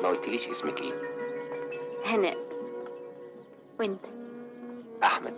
ما قلتليش اسمك ايه هناء وانت احمد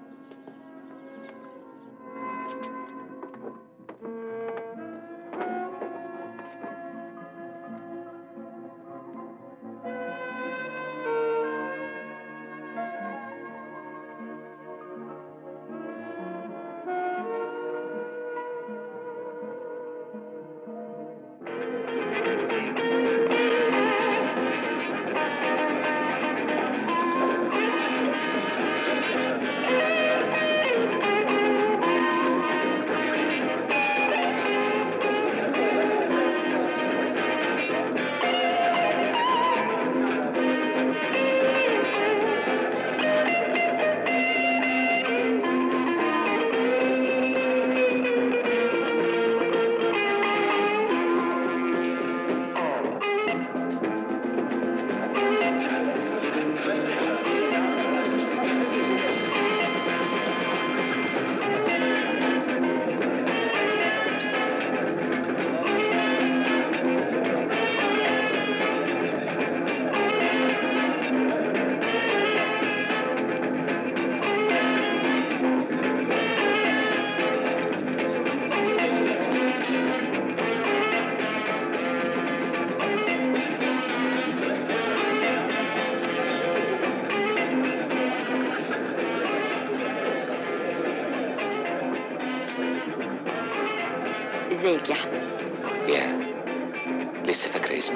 ازيك يا احمد يا لسه فاكره اسمي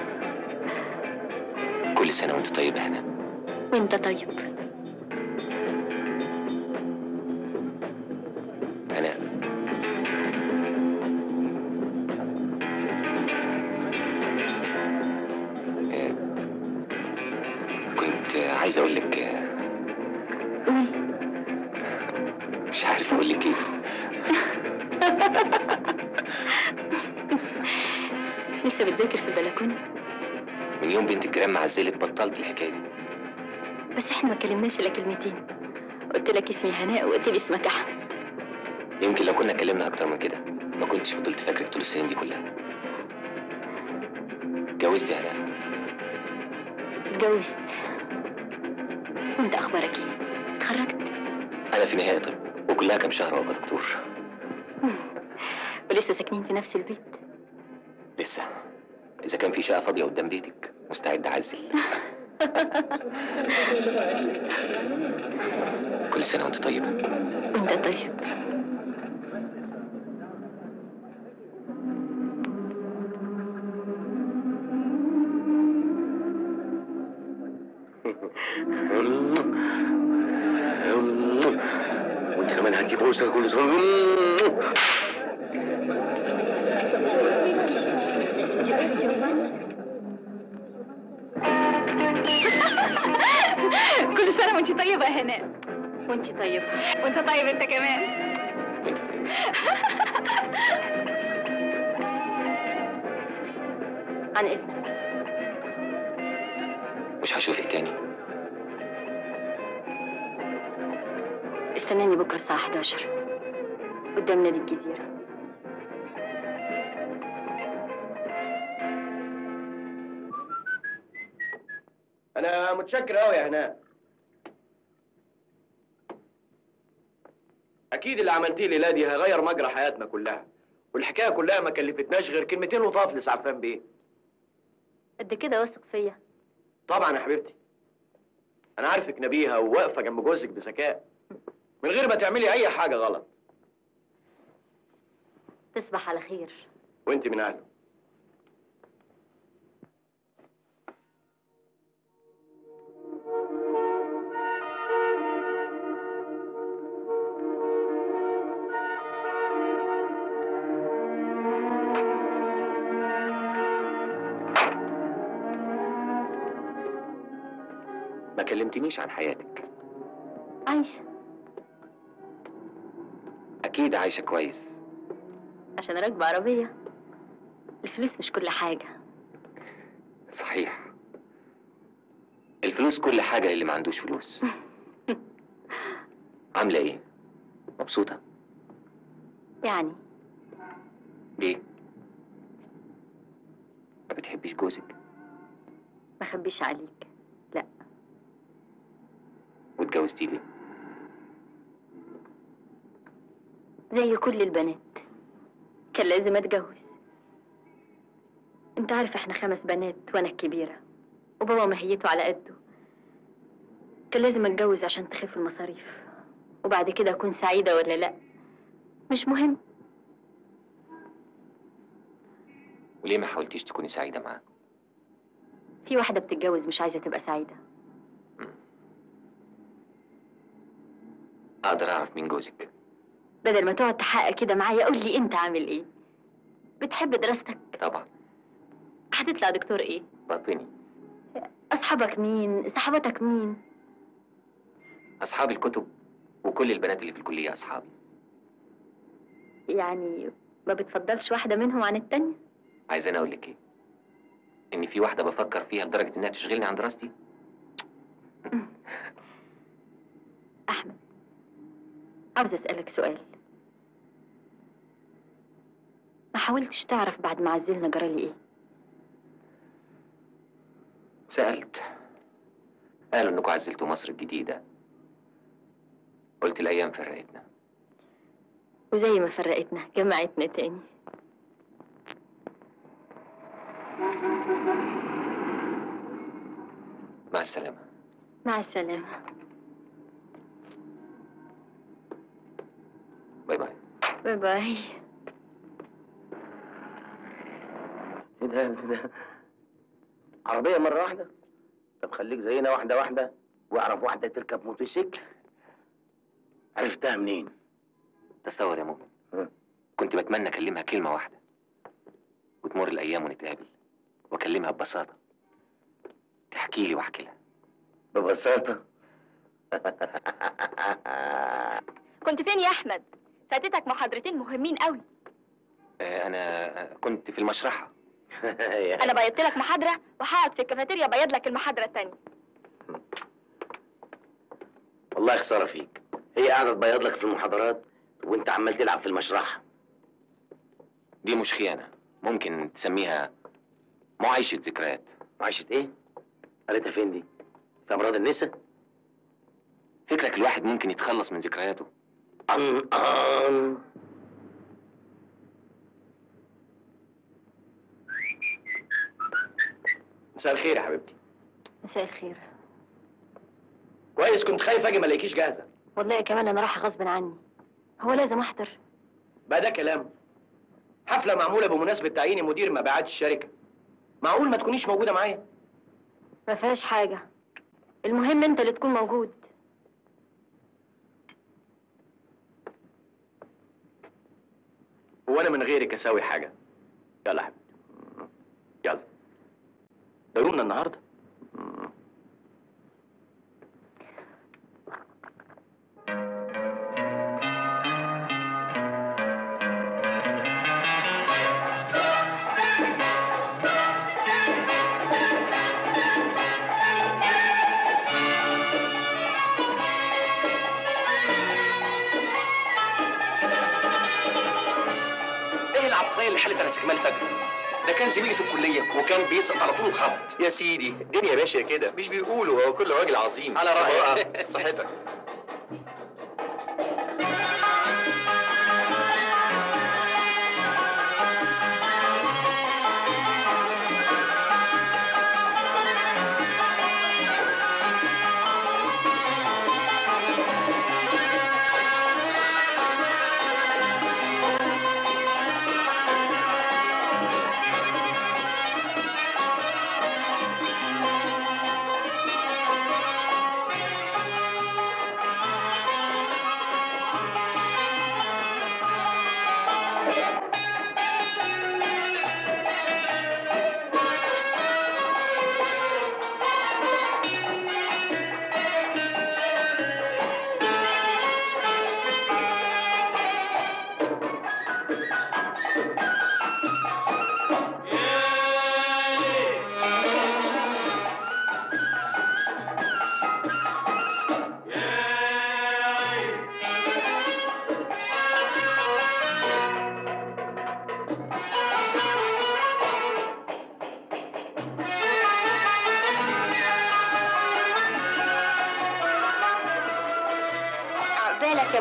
كل سنه وانت طيبه هنا وانت طيب انا آه، كنت عايز اقول لك آه، قول مش عارف اقول لك ايه لسه بتذاكر في البلكونه من يوم بنت الجيران ما عزلت بطلت الحكايه دي بس احنا ما كلمناش الا كلمتين قلت لك اسمي هناء وقلت لي اسمك احمد يمكن لو كنا اتكلمنا اكتر من كده ما كنتش فضلت فاكرك طول السنين دي كلها اتجوزت يا هلا اتجوزت وانت اخبارك ايه اتخرجت انا في نهايه طب وكلها كام شهر وابقى دكتور ولسه ساكنين في نفس البيت لسه اذا كان في شقه فاضيه قدام بيتك مستعد اعزل كل سنه وانت طيبه وانت طيب وانت كمان هاتي بوسه كل سنه كل سنة وانت طيبة يا هناء وانت طيب وانت طيب انت كمان وانت طيبه عن اذنك مش هشوفك تاني استناني بكره الساعه 11 قدام نادي الجزيره انا متشكر قوي يا هناء اكيد اللي عملتيه الليله دي هيغير مجرى حياتنا كلها والحكايه كلها ما كلفتناش غير كلمتين لطاف لسعفان بيه قد كده واثق فيا طبعا يا حبيبتي انا عارفك نبيهه وواقفه جنب جوزك بذكاء من غير ما تعملي اي حاجه غلط تصبح على خير وانت من اهله ما كلمتنيش عن حياتك عايشه اكيد عايشه كويس عشان راكبه عربيه الفلوس مش كل حاجه صحيح الفلوس كل حاجه اللي ما عندوش فلوس عامله ايه مبسوطه يعني ليه ما بتحبيش جوزك ما اخبيش عليك واتجوزتي لي زي كل البنات كان لازم اتجوز انت عارف احنا خمس بنات وانا الكبيرة وبابا مهيته على قده كان لازم اتجوز عشان تخف المصاريف وبعد كده اكون سعيدة ولا لا مش مهم وليه ما حاولتيش تكوني سعيدة معاه في واحدة بتتجوز مش عايزة تبقى سعيدة أقدر أعرف مين جوزك بدل ما تقعد تحقق كده معايا قول لي انت عامل ايه بتحب دراستك طبعا هتطلع دكتور ايه باطني اصحابك مين صحباتك مين أصحاب الكتب وكل البنات اللي في الكلية أصحابي يعني ما بتفضلش واحدة منهم عن التانية عايزاني أقول لك إيه إن في واحدة بفكر فيها لدرجة إنها تشغلني عن دراستي أحمد عاوز أسألك سؤال ما حاولتش تعرف بعد ما عزلنا جرالي إيه سألت قالوا إنكم عزلتوا مصر الجديدة قلت الأيام فرقتنا وزي ما فرقتنا جمعتنا تاني مع السلامة مع السلامة باي باي باي باي ايه ده ايه ده عربية مرة واحدة طب خليك زينا واحدة واحدة واعرف واحدة تركب موتوسيكل عرفتها منين؟ تصور يا مؤمن ها. كنت بتمنى أكلمها كلمة واحدة وتمر الأيام ونتقابل وأكلمها ببساطة تحكي لي وأحكي لها ببساطة كنت فين يا احمد فاتتك محاضرتين مهمين قوي آه، أنا آه، كنت في المشرحة انا بيضت لك محاضره وهقعد في الكافيتيريا بيض لك المحاضره التانية والله خسارة فيك هي قاعدة تبيض لك في المحاضرات وانت عمال تلعب في المشرحة دي مش خيانة ممكن تسميها معايشة ذكريات معيشة ايه؟ قريتها فين دي؟ في أمراض النساء؟ فكرك الواحد ممكن يتخلص من ذكرياته أن أن مساء الخير يا حبيبتي مساء الخير كويس كنت خايف اجي ما الاقيكيش جاهزه والله كمان أنا رايحة غصب عني هو لازم أحضر بقى ده كلام حفله معموله بمناسبه تعيين مدير مبيعات الشركه معقول ما تكونيش موجوده معايا ما فيهاش حاجة المهم أنت اللي تكون موجود وانا من غيرك اسوي حاجه يلا يا حبيبتي يلا ده يومنا النهارده ايه العبقريه اللي حلت على استكمال فجر ده كان زميلي في الكليه وكان بيسقط على طول الخط يا سيدي الدنيا ماشيه كده مش بيقولوا هو كل راجل عظيم على رأيك. صحتك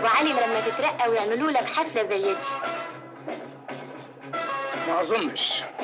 ابو علي لما تترقى ويعملوا لك حفله زي دي ما اظنش